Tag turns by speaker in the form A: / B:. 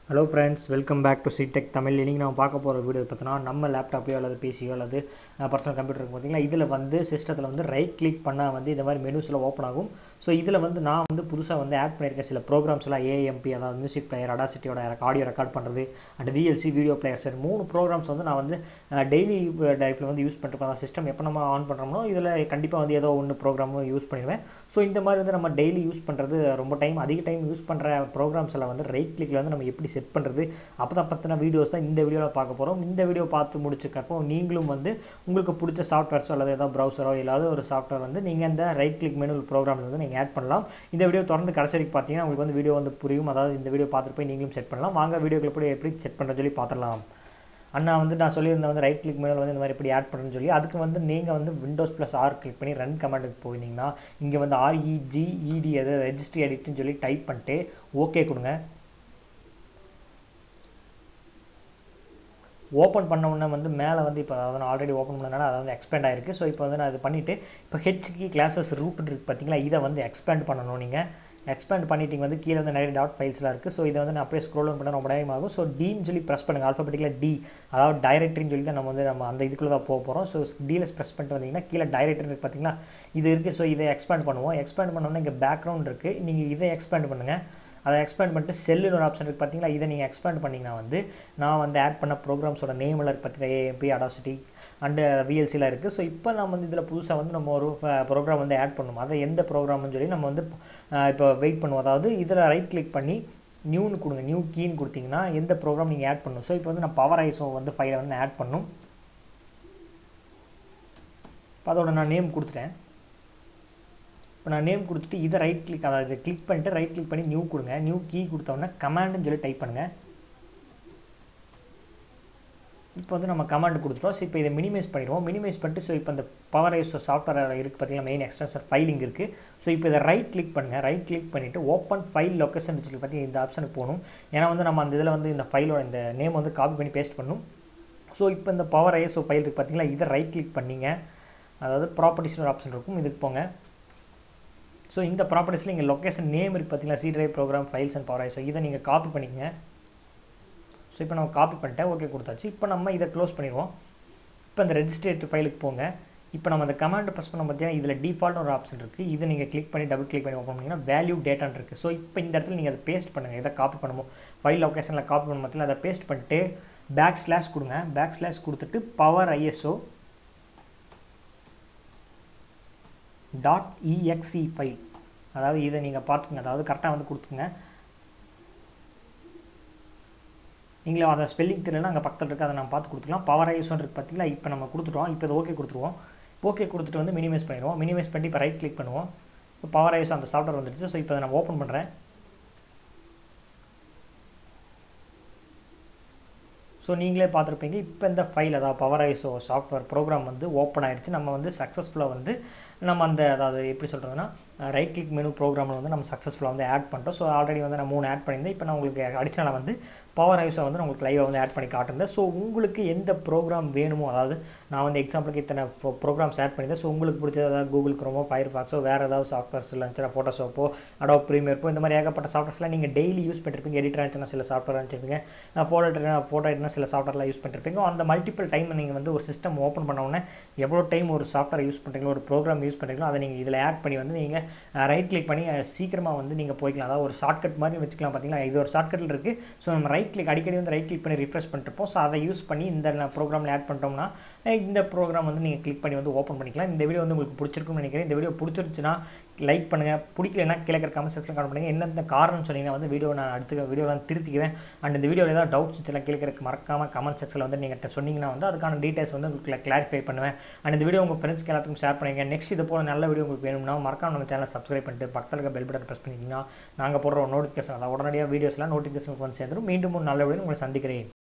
A: hello friends welcome back to சிடெக் தமிழ் இன்றைக்கி நம்ம பார்க்க போகிற வீடியோ பார்த்தோன்னா நம்ம லேப்டாப்லையோ அல்லது பிசியோ அல்லது பர்சனல் கம்ப்யூட்டருக்கு பார்த்தீங்கன்னா இதில் வந்து சிஸ்டத்தில் வந்து ரைட் கிளிக் பண்ணால் வந்து இந்த மாதிரி மெனுஸில் ஓப்பன் ஆகும் ஸோ இதில் வந்து நான் வந்து புதுசாக வந்து ஆட் பண்ணியிருக்கேன் சில ப்ரோக்ராம்ஸ்லாம் ஏஎம்பி அதாவது மியூசிக் பிளேயர் அடாசிட்டியோட ஆடியோ ரெக்கார்ட் பண்ணுறது அண்ட் விஎல்சி வீடியோ பிளேயர்ஸ் மூணு ப்ரோக்ராம்ஸ் வந்து நான் வந்து டெய்லி லைஃப்பில் வந்து யூஸ் பண்ணிட்டு அந்த சிஸ்டம் எப்போ நம்ம ஆன் பண்ணுறோமோ இதில் கண்டிப்பாக வந்து ஏதோ ஒன்று ப்ரோக்ராமும் யூஸ் பண்ணிடுவேன் ஸோ இந்த மாதிரி வந்து நம்ம டெய்லி யூஸ் பண்ணுறது ரொம்ப டைம் அதிக டைம் யூஸ் பண்ணுற ப்ரோக்ராம்ஸில் வந்து ரைட் கிளிக்கில் வந்து நம்ம எப்படி செட் பண்ணுறது அப்போ தான் பற்றின வீடியோஸ் தான் இந்த வீடியோவில் பார்க்க போகிறோம் இந்த வீடியோ பார்த்து முடிச்சுக்கப்போ நீங்களும் வந்து உங்களுக்கு பிடிச்ச சாஃப்ட்வேர்ஸோ அல்லது ஏதோ ப்ரௌசரோ இல்லாத ஒரு சாஃப்ட்வேர் வந்து நீங்கள் இந்த ரைட் கிளிக் மெனு ப்ரோக்ராம்ஸ் வந்து நீங்கள் ஆட் பண்ணலாம் இந்த வீடியோ தொடர்ந்து கடைசி வரைக்கும் பார்த்தீங்கன்னா உங்களுக்கு வந்து வீடியோ வந்து புரியும் அதாவது இந்த வீடியோ பார்த்துட்டு போய் நீங்களும் செட் பண்ணலாம் வாங்க வீடியோக்களை எப்படி எப்படி செட் பண்ணுறது சொல்லி பார்த்துடலாம் அண்ணா வந்து நான் சொல்லியிருந்தேன் வந்து ரைட் கிளிக் மேலே வந்து இந்த மாதிரி எப்படி ஆட் பண்ணுறேன்னு சொல்லி அதுக்கு வந்து நீங்கள் வந்து விண்டோஸ் ப்ளஸ் ஆர் கிளிக் பண்ணி ரன் கமாண்டுக்கு போயிருந்தீங்கன்னா இங்கே வந்து ஆர்இஜிஇடி எது ரெஜிஸ்ட்ரி எடிட்னு சொல்லி டைப் பண்ணிட்டு ஓகே கொடுங்க ஓப்பன் பண்ண உடனே வந்து மேலே வந்து இப்போ அதாவது நான் ஆல்ரெடி ஓப்பன் பண்ணனால அதை வந்து எக்ஸ்பேண்ட் ஆயிருக்கு ஸோ இப்போ வந்து நான் இது பண்ணிவிட்டு இப்போ ஹெச்கி கிளாஸஸ் ரூட் இருக்குது பார்த்தீங்களா இதை வந்து எக்ஸ்பேண்ட் பண்ணணும் நீங்கள் எக்ஸ்பேண்ட் பண்ணிட்டீங்க வந்து கீழே வந்து நிறைய டாட் ஃபைல்ஸ்லாம் இருக்குது ஸோ இதை வந்து நான் அப்படியே ஸ்க்ரோல் பண்ண ரொம்ப டைம் ஆகும் ஸோ டின்னு சொல்லி ப்ரெஸ் பண்ணுங்கள் ஆல்ஃபபெட்டிக்கலாக டி அதாவது டைரக்டரின்னு சொல்லி தான் நம்ம வந்து நம்ம அந்த இதுக்குள்ளே தான் போக போகிறோம் ஸோ டீலஸ் ப்ரெஸ் பண்ணிட்டு வந்தீங்கன்னா கீழே டைரக்டரி இருக்குது பார்த்தீங்களா இது இருக்குது ஸோ இதை எக்ஸ்பேண்ட் பண்ணுவோம் எக்ஸ்பேண்ட் பண்ணோன்னா இங்கே பேக்ரவுண்ட் இருக்குது நீங்கள் இதை எக்ஸ்பேண்ட் பண்ணுங்கள் அதை எக்ஸ்பேண்ட் பண்ணிட்டு செல்லுன்னு ஒரு ஆப்ஷன் இருக்குது பார்த்தீங்களா இதை நீங்கள் எக்ஸ்பேண்ட் பண்ணிங்கன்னா வந்து நான் வந்து ஆட் பண்ண ப்ரோக்ராம்ஸோட நேமில் இருக்குது பார்த்தீங்கன்னா ஏஎம்பி அடாசிட்டி அண்டு விஎல்சியில் இருக்குது ஸோ இப்போ நம்ம வந்து இதில் புதுசாக வந்து நம்ம ஒரு ப்ரோக்ராம் வந்து ஆட் பண்ணுவோம் அதை எந்த ப்ரோக்ராம்னு சொல்லி நம்ம வந்து இப்போ வெயிட் பண்ணுவோம் அதாவது இதில் ரைட் கிளிக் பண்ணி நியூன்னு கொடுங்க நியூ கீன்னு கொடுத்தீங்கன்னா எந்த ப்ரோக்ராம் நீங்கள் ஆட் பண்ணணும் ஸோ இப்போ வந்து நான் பவர் ஐஸோ வந்து ஃபைலை வந்து ஆட் பண்ணும் இப்போ அதோட நான் நேம் கொடுத்துட்டேன் இப்போ நான் நேம் கொடுத்துட்டு இதை ரைட் கிளிக் அதாவது கிளிக் பண்ணிட்டு ரைட் கிளிக் பண்ணி நியூ கொடுங்க நியூ கீ கொடுத்தோன்னே கமாண்டுன்னு சொல்லி டைப் பண்ணுங்கள் இப்போ வந்து நம்ம கமாண்ட் கொடுத்துட்டோம் ஸோ இப்போ இதை மினிமைஸ் பண்ணிடுவோம் மினிமைஸ் பண்ணிட்டு ஸோ இப்போ இந்த பவர் ஐஸோ சாஃப்ட்வேர் இருக்குது பார்த்தீங்கன்னா மெயின் எக்ஸ்டென்சர் ஃபைலிங் இருக்குது ஸோ இப்போ இதை ரைட் கிளிக் பண்ணுங்கள் ரைட் கிளிக் பண்ணிவிட்டு ஓப்பன் ஃபைல் லொக்கேஷன் சொல்லி பார்த்தீங்கன்னா இந்த ஆப்ஷனுக்கு போகணும் ஏன்னா வந்து நம்ம அந்த இதில் வந்து இந்த ஃபைலோட இந்த நேம் வந்து காப்பி பண்ணி பேஸ்ட் பண்ணணும் ஸோ இப்போ இந்த பவர் ஐஎஸ்ஓ ஃபைல் இருக்குது பார்த்தீங்களா இதை ரைட் கிளிக் பண்ணிங்க அதாவது ப்ராப்பர்ட்டிஸ்னு ஒரு ஆப்ஷன் இருக்கும் இதுக்கு போங்க ஸோ இந்த ப்ராப்பர்ட்டிஸில் இங்கே லொக்கேஷன் நேம் இருக்குது பார்த்தீங்களா C drive program files and power so இதை நீங்கள் காப்பி பண்ணிக்கங்க ஸோ இப்போ நம்ம காப்பி பண்ணிட்டேன் ஓகே கொடுத்தாச்சு இப்போ நம்ம இதை க்ளோஸ் பண்ணிடுவோம் இப்போ இந்த ரெஜிஸ்ட்ரேட் ஃபைலுக்கு போங்க இப்போ நம்ம அந்த கமாண்ட் ப்ரெஸ் பண்ண பார்த்தீங்கன்னா இதில் டிஃபால்ட்னு ஒரு ஆப்ஷன் இருக்குது இதை நீங்கள் கிளிக் பண்ணி டபுள் கிளிக் பண்ணி ஓப்பன் பண்ணிங்கன்னா வேல்யூ டேட்டான் இருக்குது ஸோ இப்போ இந்த இடத்துல நீங்கள் அதை பேஸ்ட் பண்ணுங்கள் எதை காப்பி பண்ணுமோ ஃபைல் லொக்கேஷனில் காப்பி பண்ண பார்த்தீங்கன்னா அதை பேஸ்ட் பண்ணிட்டு பேக் ஸ்லாஷ் கொடுங்க பேக் ஸ்லாஷ் கொடுத்துட்டு power ISO dot EXE file அதாவது இதை நீங்கள் பார்த்துங்க அதாவது கரெக்டாக வந்து கொடுத்துங்க நீங்களே அதை ஸ்பெல்லிங் தெரியலனா அங்கே பக்கத்தில் இருக்குது அதை நம்ம பார்த்து கொடுத்துக்கலாம் பவர் ஐஎஸ்ஒன் இருக்குது பார்த்தீங்களா இப்போ நம்ம கொடுத்துட்டோம் இப்போ இதை ஓகே கொடுத்துருவோம் ஓகே கொடுத்துட்டு வந்து மினிமைஸ் பண்ணிடுவோம் மினிமைஸ் பண்ணி இப்போ ரைட் கிளிக் பண்ணுவோம் இப்போ பவர் ஐஎஸ் அந்த சாஃப்ட்வேர் வந்துடுச்சு ஸோ இப்போ அதை நான் ஓப்பன் பண்ணுறேன் ஸோ நீங்களே பார்த்துருப்பீங்க இப்போ இந்த ஃபைல் அதாவது பவர் ஐஸோ சாஃப்ட்வேர் ப்ரோக்ராம் வந்து ஓப்பன் ஆகிடுச்சு நம்ம வந்து சக்ஸஸ்ஃபுல்லாக வந்து நம்ம அந்த அதாவது எப்படி சொல்கிறதுனா ரைட் கிளிக் மெனு ப்ரோக்ராமில் வந்து நம்ம சக்ஸஸ்ஃபுல்லாக வந்து ஆட் பண்ணிட்டோம் ஸோ ஆல்ரெடி வந்து நான் மூணு ஆட் பண்ணியிருந்தேன் இப்போ நான் உங்களுக்கு அடிஷனலாக வந்து பவர் ஐஸை வந்து நான் உங்களுக்கு லைவாக வந்து ஆட் பண்ணி காட்டுறேன் ஸோ உங்களுக்கு எந்த ப்ரோக்ராம் வேணுமோ அதாவது நான் வந்து எக்ஸாம்பிளுக்கு இத்தனை ப்ரோக்ராம்ஸ் ஆட் பண்ணியிருந்தேன் ஸோ உங்களுக்கு பிடிச்ச ஏதாவது கூகுள் க்ரோமோ ஃபயர் ஃபாக்ஸோ வேறு ஏதாவது சாஃப்ட்வேர்ஸ் இருந்துச்சுன்னா ஃபோட்டோஷாப்போ அடோ ப்ரீமியர்ப்போ இந்த மாதிரி ஏகப்பட்ட சாஃப்ட்வேர்ஸ்லாம் நீங்கள் டெய்லி யூஸ் பண்ணிருப்பீங்க எடிட்டர் இருந்துச்சுன்னா சில சாஃப்ட்வேர் இருந்துச்சிருப்பீங்க ஃபோட்டோ ஃபோட்டோ எடிட்னா சில சாஃப்ட்வேர்லாம் யூஸ் பண்ணிருப்பீங்க அந்த மல்டிபிள் டைம் நீங்கள் வந்து ஒரு சிஸ்டம் ஓப்பன் பண்ண உடனே எவ்வளோ டைம் ஒரு சாஃப்ட்வேர் யூஸ் பண்ணுறீங்களோ ஒரு ப்ரோக்ராம் யூஸ் பண்ணுறீங்களோ அதை நீங்கள் இதில் ஆட் பண்ணி வந்து நீங்கள் ரைட் கிளிக் பண்ணி சீக்கிரமாக வந்து நீங்கள் போய்க்கலாம் அதாவது ஒரு ஷார்ட்கட் மாதிரி வச்சுக்கலாம் பார்த்தீங்களா இது ஒரு ஷார்ட்கட்டில் இருக்குது ஸோ நம்ம ரைட் கிளிக் அடிக்கடி வந்து ரைட் கிளிக் பண்ணி ரிஃப்ரெஷ் பண்ணிருப்போம் ஸோ அதை யூஸ் பண்ணி இந்த ப்ரோக்ராமில் ஆட் பண்ணிட்டோம்னா இந்த ப்ரோக்ராம் வந்து நீங்கள் கிளிக் பண்ணி வந்து ஓப்பன் பண்ணிக்கலாம் இந்த வீடியோ வந்து உங்களுக்கு பிடிச்சிருக்கும்னு நினைக்கிறேன் இந்த வீடியோ பிடிச்சிருச்சுன்னா லைக் பண்ணுங்கள் பிடிக்கலனா கீழே கமெண்ட் செக்ஷன் கமெண்ட் பண்ணுங்கள் என்னென்ன காரணம் சொன்னீங்கன்னா வந்து வீடியோ நான் அடுத்த வீடியோ நான் திருத்திக்குவேன் அண்ட் இந்த வீடியோவில் ஏதாவது டவுட்ஸ் இருந்துச்சுலாம் கீழே மறக்காமல் கமெண்ட் செக்ஷனில் வந்து நீங்கள் சொன்னீங்கன்னா வந்து அதுக்கான டீட்டெயில்ஸ் வந்து உங்களுக்கு கிளாரிஃபை பண்ணுவேன் அண்ட் இந்த வீடியோ உங்கள் ஃப்ரெண்ட்ஸ்க்கு எல்லாத்துக்கும் ஷேர் பண்ணுங்க நெக்ஸ்ட் இது போல நல்ல வீடியோ உங்களுக்கு வேணும்னா மறக்காம நம்ம சேனல் சப்ஸ்கிரைப் பண்ணிட்டு பக்கத்தில் இருக்க பெல் பட்டன் ப்ரெஸ் பண்ணிங்கன்னா நாங்கள் போடுற ஒரு நோட்டிஃபிகேஷன் அதாவது உடனடியாக வீடியோஸ்லாம் நோட்டிஃபிகேஷன் வந்து சேர்ந்துடும் மீண்டும் ஒரு நல்ல வீடியோ உங்களை சந்திக்கிறேன்